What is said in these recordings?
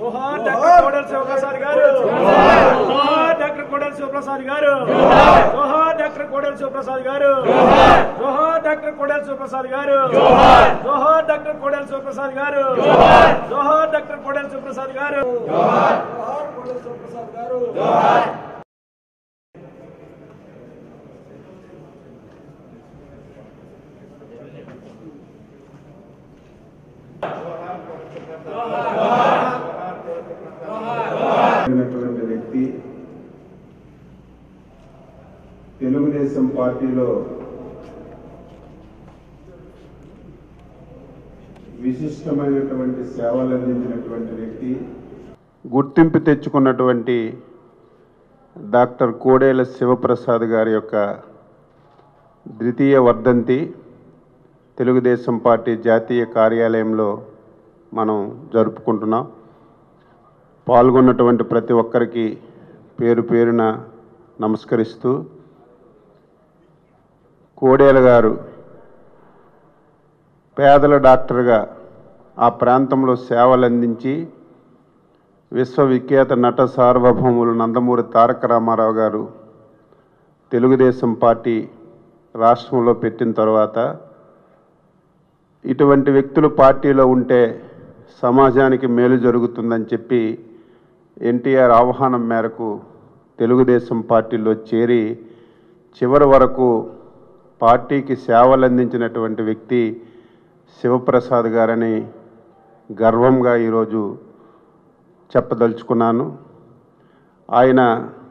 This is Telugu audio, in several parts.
జోహార్ డాక్టర్ కోడెల శివప్రసాద్ గారు జోహార్ డాక్టర్ కోడెల శివప్రసాద్ గారు జోహార్ డాక్టర్ కోడెల శివప్రసాద్ గారు జోహార్ డాక్టర్ కోడెల శివప్రసాద్ గారు జోహార్ డాక్టర్ కోడెల శివప్రసాద్ గారు జోహార్ డాక్టర్ కోడెల శివప్రసాద్ గారు జోహార్ కోడెల శివప్రసాద్ గారు అయినటువంటి వ్యక్తి తెలుగుదేశం పార్టీలో విశిష్టమైనటువంటి సేవలు అందించినటువంటి వ్యక్తి గుర్తింపు తెచ్చుకున్నటువంటి డాక్టర్ కోడేల శివప్రసాద్ గారి యొక్క ద్వితీయ వర్ధంతి తెలుగుదేశం పార్టీ జాతీయ కార్యాలయంలో మనం జరుపుకుంటున్నాం పాల్గొన్నటువంటి ప్రతి ఒక్కరికి పేరు పేరున నమస్కరిస్తూ కోడేల గారు పేదల డాక్టర్గా ఆ ప్రాంతంలో సేవలు అందించి విశ్వవిఖ్యాత నట సార్వభౌములు నందమూరి తారక రామారావు గారు తెలుగుదేశం పార్టీ రాష్ట్రంలో పెట్టిన తర్వాత ఇటువంటి వ్యక్తులు పార్టీలో ఉంటే సమాజానికి మేలు జరుగుతుందని చెప్పి ఎన్టీఆర్ ఆహ్వానం మేరకు తెలుగుదేశం పార్టీలో చేరి చివరి వరకు పార్టీకి సేవలు అందించినటువంటి వ్యక్తి శివప్రసాద్ గారని గర్వంగా ఈరోజు చెప్పదలుచుకున్నాను ఆయన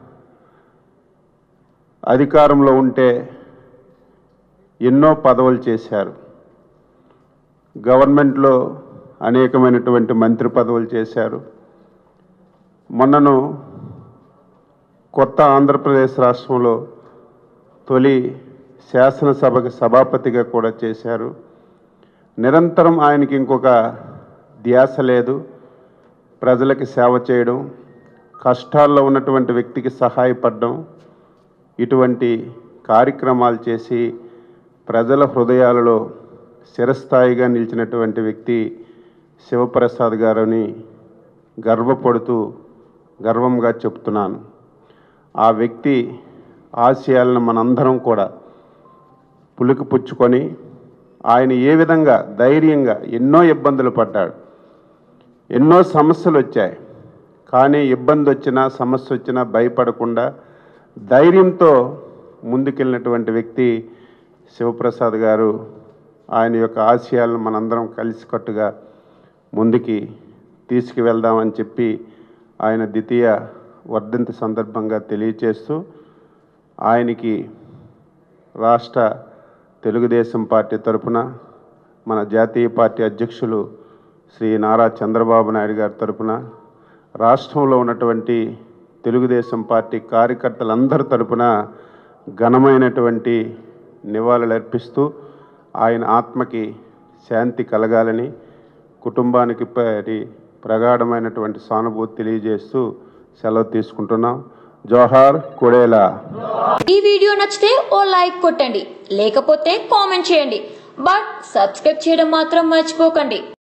అధికారంలో ఉంటే ఎన్నో పదవులు చేశారు గవర్నమెంట్లో అనేకమైనటువంటి మంత్రి పదవులు చేశారు మొన్నను కొత్త ఆంధ్రప్రదేశ్ రాష్ట్రంలో తొలి శాసనసభకి సభాపతిగా కూడా చేశారు నిరంతరం ఆయనకి ఇంకొక ధ్యాస లేదు ప్రజలకి సేవ చేయడం కష్టాల్లో ఉన్నటువంటి వ్యక్తికి సహాయపడడం ఇటువంటి కార్యక్రమాలు చేసి ప్రజల హృదయాలలో చిరస్థాయిగా నిలిచినటువంటి వ్యక్తి శివప్రసాద్ గారని గర్వపడుతూ గర్వంగా చెప్తున్నాను ఆ వ్యక్తి ఆశయాలను మనందరం కూడా పులికి పుచ్చుకొని ఆయన ఏ విధంగా ధైర్యంగా ఎన్నో ఇబ్బందులు పడ్డాడు ఎన్నో సమస్యలు వచ్చాయి కానీ ఇబ్బంది వచ్చినా సమస్య వచ్చినా భయపడకుండా ధైర్యంతో ముందుకెళ్ళినటువంటి వ్యక్తి శివప్రసాద్ గారు ఆయన యొక్క ఆశయాలను మనందరం కలిసికట్టుగా ముందుకి తీసుకువెళ్దామని చెప్పి ఆయన ద్వితీయ వర్ధంతి సందర్భంగా తెలియచేస్తూ ఆయనకి రాష్ట్ర తెలుగుదేశం పార్టీ తరపున మన జాతీయ పార్టీ అధ్యక్షులు శ్రీ నారా చంద్రబాబు నాయుడు గారి తరపున రాష్ట్రంలో ఉన్నటువంటి తెలుగుదేశం పార్టీ కార్యకర్తలందరి తరపున ఘనమైనటువంటి నివాళులు అర్పిస్తూ ఆయన ఆత్మకి శాంతి కలగాలని కుటుంబానికి పరి ప్రగాఢమైనటువంటి సానుభూతి తెలియజేస్తూ సెలవు తీసుకుంటున్నాం జోహార్ కొడేలా ఈ వీడియో నచ్చితే ఓ లైక్ కొట్టండి లేకపోతే కామెంట్ చేయండి బట్ సబ్స్క్రైబ్ చేయడం మాత్రం మర్చిపోకండి